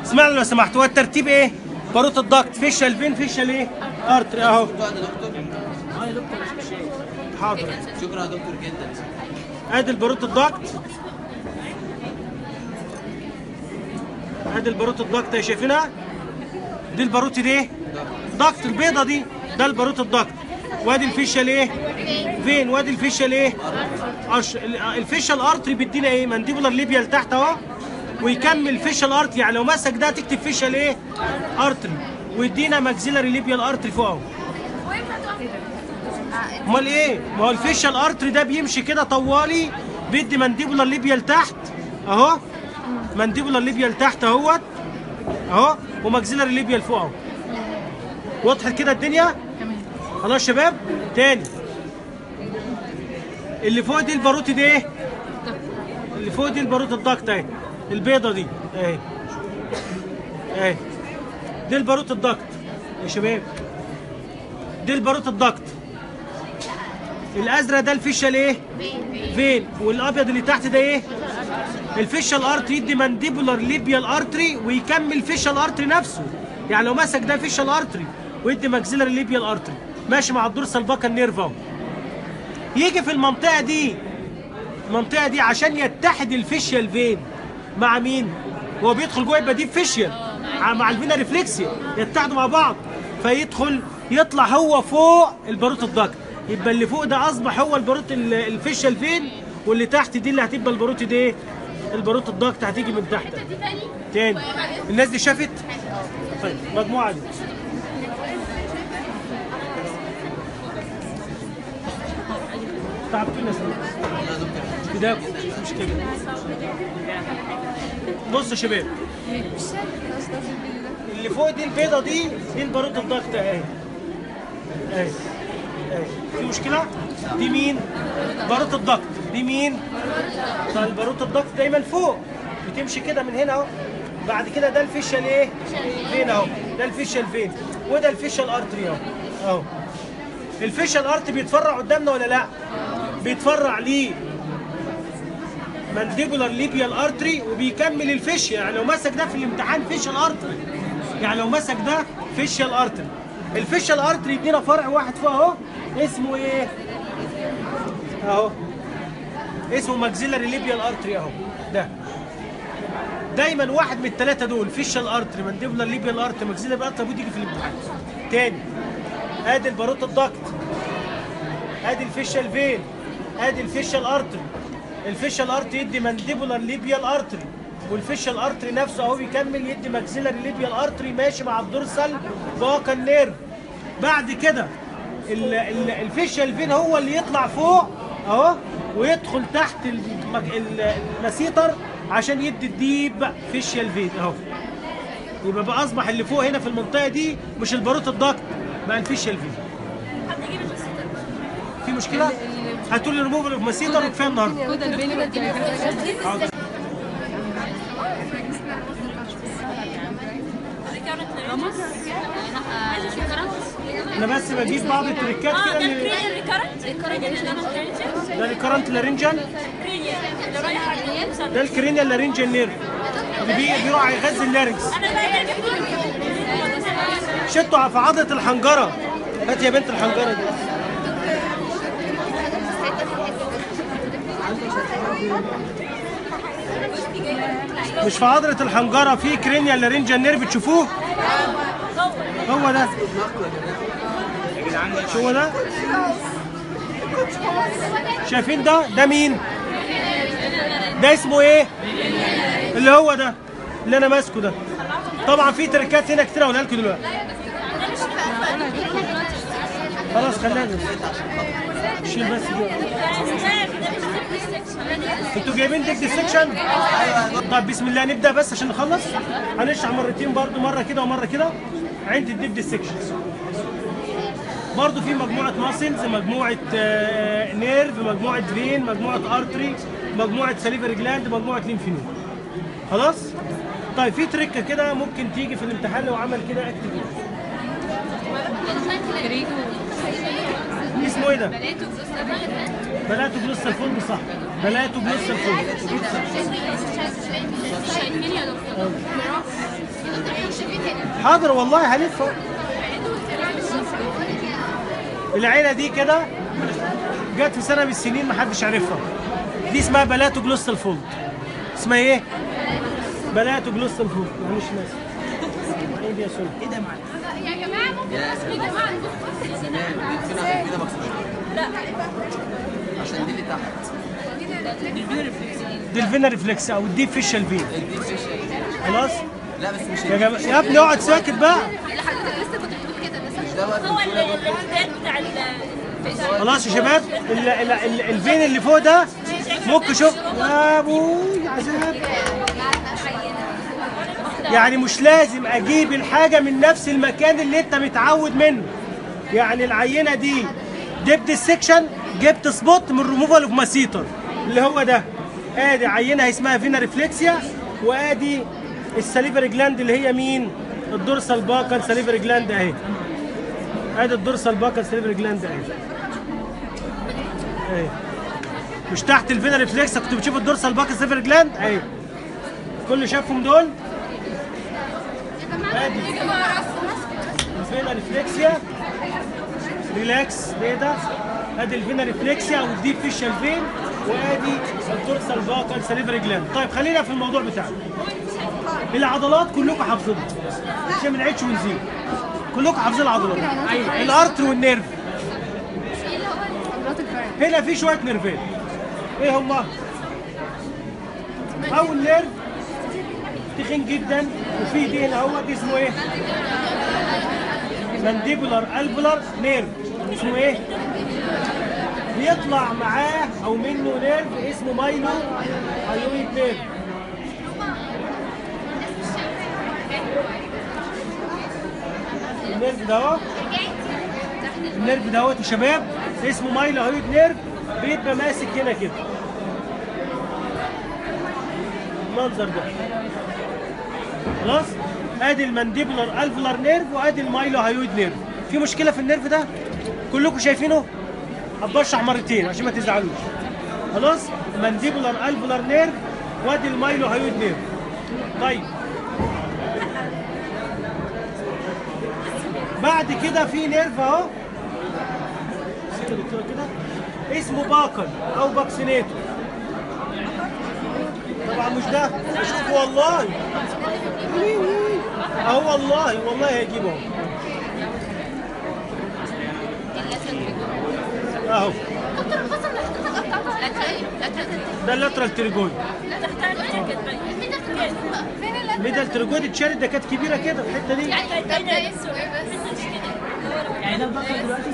اسمعني لو سمحت هو الترتيب ايه باروت الضغط فيشل فين فيشل ايه ارتري اهو واحد يا دكتور حاضر شكرا يا دكتور جدا ادي الباروت الضغط ادي الباروت الضغط يا شايفينها دي الباروت دي ايه ضغط البيضه دي ده الباروت الضغط وادي الفيشل ايه فين وادي الفيشل ايه أش... الفيشل ارتري بيدينا ايه مانديبولار ليبيال تحت اهو ويكمل فيشل ارتري يعني لو مسك ده تكتب فيشل ايه ارتري ويدينا ماكسيلاري ليبيال ارتري فوق اهو امال ايه ما هو الفيشال ارتري ده بيمشي كده طوالي بيدي مانديبولار ليبيال تحت اهو مانديبولار ليبيال تحت اهوت اهو وماكسيلاري ليبيال فوق اهو وضحت كده الدنيا خلاص شباب تاني اللي فوق دي الباروتي دي ايه اللي فوق دي الباروت الضغط اهي البيضه دي اهي اهي دي الباروت الضغط يا شباب دي الباروت الضغط الازرق ده الفيشل ايه فين والابيض اللي تحت ده ايه الفيشل ارتري يدي مانديبولار ليبيال ارتري ويكمل فيشل ارتري نفسه يعني لو مسك ده فيشل ارتري ويدي ماكسيلار ليبيال ارتري ماشي مع الدورسال باكا نيرف اهو يجي في المنطقه دي المنطقه دي عشان يتحد الفيشيال فين مع مين هو بيدخل جوه يبقى دي فيشيال مع الفينا ريفلكسيا يتحدوا مع بعض فيدخل يطلع هو فوق الباروت الضغط يبقى اللي فوق ده اصبح هو الباروت ال- الفيشيال فين واللي تحت دي اللي هتبقى الباروت دي ايه الباروت الضغط هتيجي من تحت تاني الناس دي شافت طيب مجموعه دي تعبتونا سنة كده مش كده بص يا شباب اللي فوق دي البيضة دي دي البارود الضغط اهي اهي اهي في مشكلة؟ دي مين؟ بارود الضغط دي مين؟ طيب البارود الضغط دايما فوق بتمشي كده من هنا اهو بعد كده ده الفيشل ايه؟ فين اهو ده الفيشل فين وده الفيشل ارتري اهو اهو الفيشل ارت بيتفرع قدامنا ولا لا؟ بيتفرع ليه مانديبولار ليبيال ارتري وبيكمل الفيشيا يعني لو مسك ده في الامتحان فيشيال ارتري يعني لو مسك ده فيشيال ارتري الفيشيال ارتري يدينا فرع واحد فوق اهو اسمه ايه؟ اهو اسمه ماكسيلاري ليبيال ارتري اهو ده دايما واحد من الثلاثه دول فيشيال ارتري مانديبولار ليبيال ارتري ماكسيلاري ارتري المفروض يجي في الامتحان تاني ادي الباروت الضغط ادي الفيشال فين ادي الفيشال ارتري الفيشال ارتري يدي مانديبولار ليبيال ارتري والفيشال ارتري نفسه اهو بيكمل يدي ماكسيلاري ليبيال ارتري ماشي مع الدورسال باقا النيرف بعد كده ال- ال- الفيشال فين هو اللي يطلع فوق اهو ويدخل تحت المج- ال- المسيطر عشان يدي الديب فيشال فين اهو يبقى بقى اصبح اللي فوق هنا في المنطقه دي مش الباروت الضغط بقى الفيشال فين في مشكله هاتوا لي ريموفر اوف مسيطر وكفايه النهارده كود البين حاضر. انا بس بجيب بعض التريكات كده اللي ده الكرنت لارنجال ده الكرينيال لارنجال نيرف اللي بي- بيروح يغذي اللارنكس شدوا في عضله الحنجره هات يا بنت الحنجره دي مش في عضله الحنجره في كرينيال لارنجال نيرف تشوفوه هو ده شو هو ده شايفين ده ده مين ده اسمه ايه اللي هو ده اللي انا ماسكه ده طبعا في تركات هنا كتير اقولها لكم دلوقتي خلاص خلينا شيل بس دي انتوا جايبين ديك ديسكشن طب بسم الله نبدا بس عشان نخلص هنشرح مرتين برضو مره كده ومره كده عند الديب ديسكشن برضو في مجموعه ماسلز مجموعه آه، نيرف مجموعه فين مجموعه ارتري مجموعه سليفري جلاند مجموعه ليمف نود خلاص طيب في تريكه كده ممكن تيجي في الامتحان لو عمل كده اكتب اسمه ايه ده؟ بلاتو جلوس الفولد صح بلاتو جلوس الفولد حاضر والله هلف العيله دي كده جت في سنه من السنين ما حدش عرفها دي اسمها بلاتو جلوس الفولد اسمها ايه بلاتو جلوس الفولد معلش ناس ايه دي يا سوري ايه ده يا معلم؟ يا جماعه ممكن يا بس يا جماعه زمان دي فينا كده مكسوره لا عشان دي اللي تحت دي الفينا ريفلكس او الديب فيشال فين دي فيش خلاص لا بس مش يا جماعه يا ابني اقعد ساكت بقى اللي حضرتك لسه كنت بتقول كده بس ده وقت هو ال- الامتداد بتاع ال خلاص يا شباب ال ال ال الفين اللي فوق ده ممكن شوف يا ابوي عذاب يعني مش لازم اجيب الحاجه من نفس المكان اللي انت متعود منه يعني العينه دي جبت السكشن جبت سبوت من ريموفال اوف ماسيتر اللي هو ده ادي عينه اسمها فينا ريفلكسيا وادي السليفري جلاند اللي هي مين الدورسال باكر سليفري جلاند اهي ادي الدورسال باكر سليفري جلاند اهي اهي مش تحت الفينا ريفلكس كنت بتشوف الدورسال باكر سليفري جلاند اهي كل شافهم دول ادي الفينا ريفلكسيا ريلاكس ايه ده ادي الفينا ريفلكسيا او الديب فيشال فين وادي الدورسال باكر سليفري جلاند طيب خلينا في الموضوع بتاعنا العضلات كلكم حافظينها عشان ما نعيدش ونزيد كلكم حافظين العضلات الارتر والنيرف هنا في شويه نيرفات ايه هما اول نيرف تخين جدا وفي دي هنا هو دي اسمه ايه مانديبولار البولار نيرف اسمه ايه بيطلع معاه او منه نيرف اسمه مايلو هايويد نيرف النيرف ده اهو النيرف دوت يا شباب اسمه مايلو هايويد نيرف بيبقى ماسك هنا كده المنظر ده خلاص ادي المانديبولار الفولار نيرف وادي المايلو هايويد نيرف في مشكله في النيرف ده كلكم شايفينه هبشرح مرتين عشان ما تزعلوش خلاص مانديبولار الفولار نيرف وادي المايلو هايويد نيرف طيب بعد كده في نيرف اهو سيبه يا دكتوره كده اسمه باكل او باكسينيتور طبعا مش ده شوف والله اه والله والله هيجيبه اهو دكتور الفصل اللي حضرتك قطعتها لا تاني ده اللاترال تريجويد تحتاج كده فين اللي ميدال تريجويد اتشالت ده كانت كبيره كده الحته دي يعني طب ده اسمه ايه بس يعني ده دلوقتي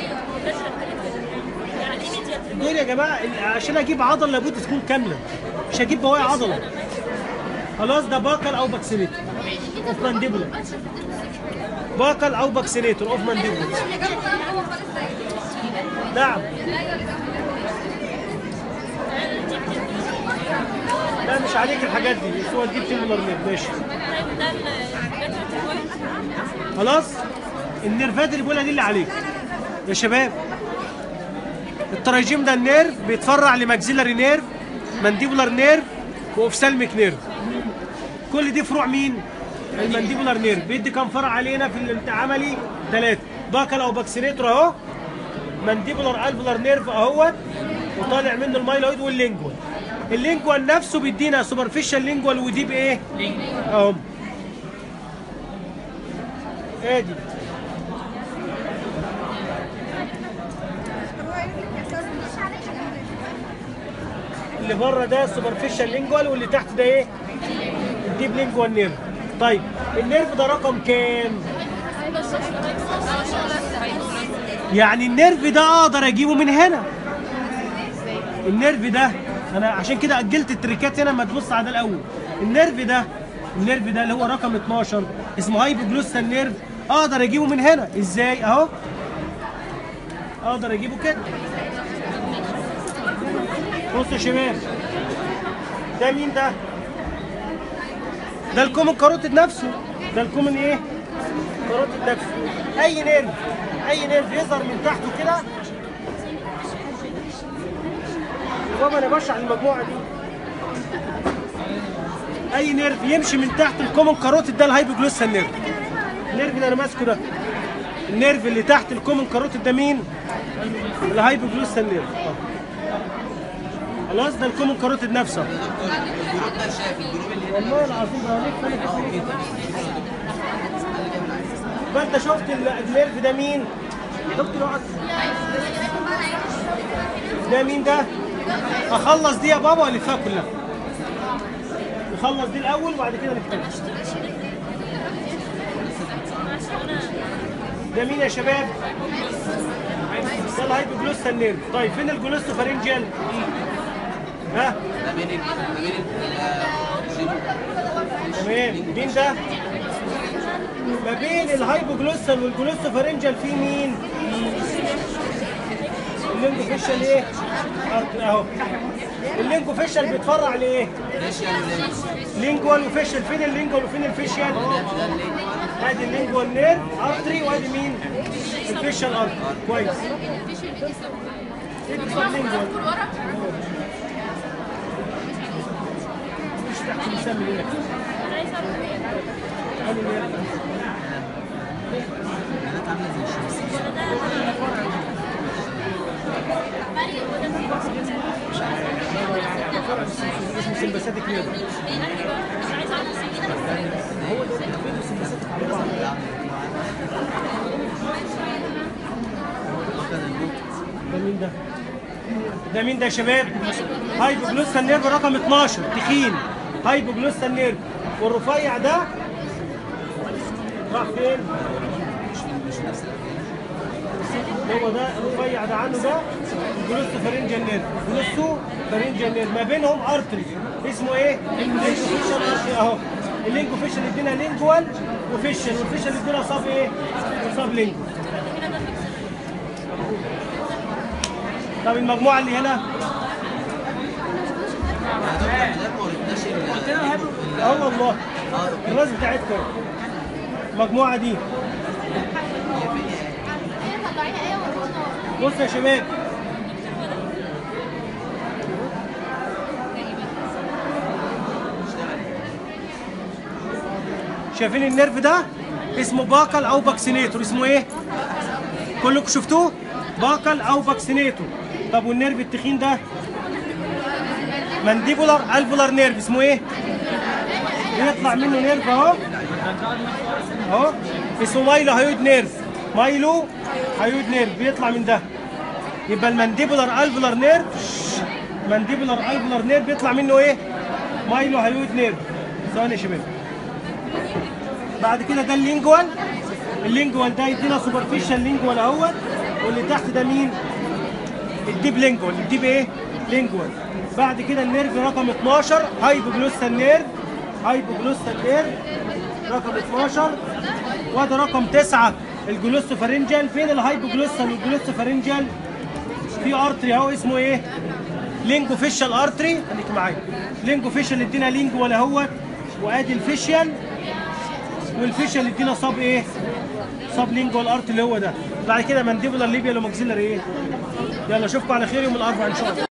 يعني immediate دول يا جماعه ال- عشان اجيب عضله لابد تكون كامله مش هجيب بواقي عضله خلاص ده باكل او باكسينيتور اوف مانديبولا باكل او باكسينيتور اوف مانديبولا نعم لا مش عليك الحاجات دي بس هو تجيب تيمولار نيرف ماشي ده ال خلاص النيرفات اللي بقولها دي اللي عليك يا شباب التراجيم ده النيرف بيتفرع لماكسيلاري نيرف مانديبولار نيرف واوفسالميك نيرف كل دي فروع مين المانديبولار نيرف بيدي كام فرع علينا في العملي ثلاثه باكل او باكسينيتور اهو مانديبولار الفولار نيرف اهوت وطالع منه المايلويد واللينجوال اللينجوال نفسه بيدينا سوبرفيشال لينجوال ودي بايه اهو ادي اللي بره ده سوبرفيشال لينجوال واللي تحت ده ايه؟ الديب لينجوال نيرف طيب النيرف ده رقم كام؟ يعني النيرف ده اقدر اجيبه من هنا النيرف ده انا عشان كده اجلت التريكات هنا ما تبص على ده الاول النيرف ده النيرف ده اللي هو رقم 12 اسمه هايبوجلوسال نيرف اقدر اجيبه من هنا ازاي اهو اقدر اجيبه كده بصوا يا شباب ده مين ده ده الكومن كاروتيد نفسه ده الكومن ايه كاروتيد نفسه اي نيرف اي نيرف يظهر من تحته كده بابا انا بشرح المجموعه دي اي نيرف يمشي من تحت الكومن كاروتيد ده الهايبوجلوسال نيرف النيرف اللي انا ماسكه ده النيرف اللي تحت الكومن كاروتيد ده مين؟ الهايبوجلوسال نيرف آه. خلاص ده الكومن كاروتيد نفسه الجروب ده شايف الجروب اللي هنا والله العظيم بوريك فين جسمي يبقى انت شفت ال- النيرف ده مين؟ دكتور اقعد ده مين ده؟ اخلص دي يا بابا والفها كلها نخلص دي الاول وبعد كده نتكلم ده مين يا شباب؟ ده الهايبوجلوسال نيرف طيب فين الجلوستوفارينجيال؟ ها؟ ما بين ال- ما بين ال- آه، تمام مين ده؟ ما بين الهايبوجلوسال والجلوستوفارينجال في مين؟ اللينجو فيشال ايه؟ أرك- اهو اللينجو فيشال بيتفرع لايه؟ لينجوال وفيشال فين اللينجوال وفين الفيشال؟ ادي اللينجوال نير ارتري وادي مين؟ الفيشال ارتري كويس ايه دي لينجوال مش تحت مسمي هنا ادي النير. اسمه سمباثيك نيرف ده مين ده؟ ده مين ده يا شباب؟ هايبوجلوسال نيرف رقم 12 تخين هايبوجلوسال نيرف والرفيع ده راح فين؟ هو ده الرفيع ده عنه ده جلوسو فارنجال نيرف جلوسو فارنجال نيرف ما بينهم ارتري اسمه ايه؟ لينجو فيشل ارتري اهو اللينجو فيشل ادينا لينجوال وفيشل والفيشل ادينا صاب ايه؟ صاب لينجو طب المجموعه اللي هنا ده ما وريتناش ال- اه والله اه الراس بتاعتكم المجموعه دي طلعيها ايه ورونا بص يا شباب شايفين النيرف ده اسمه باكل او باكسينيتور اسمه ايه كلكم شفتوه باكل او باكسينيتور طب والنيرف التخين ده مانديبولار الفولار نيرف اسمه ايه بيطلع منه نيرف اهو اهو اسمه مايلو هايود نيرف مايلو هايود نيرف بيطلع من ده يبقى المانديبولار الفولار نيرف مانديبولار الفولار نيرف بيطلع منه ايه مايلو هايود نيرف ثواني يا شباب بعد كده ده اللينجوال اللينجوال ده يدينا سوبرفيشال لينجوال اهوت واللي تحت ده مين الديب لينجوال الديب ايه لينجوال بعد كده النيرف رقم 12 هايبوجلوسال نيرف هايبوجلوسال نيرف رقم 12 وده رقم 9 الجلوسوفارينجال فين الهايبوجلوسال والجلوسوفارينجال في ارتري اهو اسمه ايه لينجو فيشال ارتري خليك معايا لينجو فيشال ادينا لينجوال اهوت وادي الفيشال والفيشال ادينا صاب ايه صاب لينجوال ارت اللي هو ده بعد كده مانديبولار ليبيا وماكسيلر ايه يلا اشوفكم على خير يوم الاربعاء ان شاء الله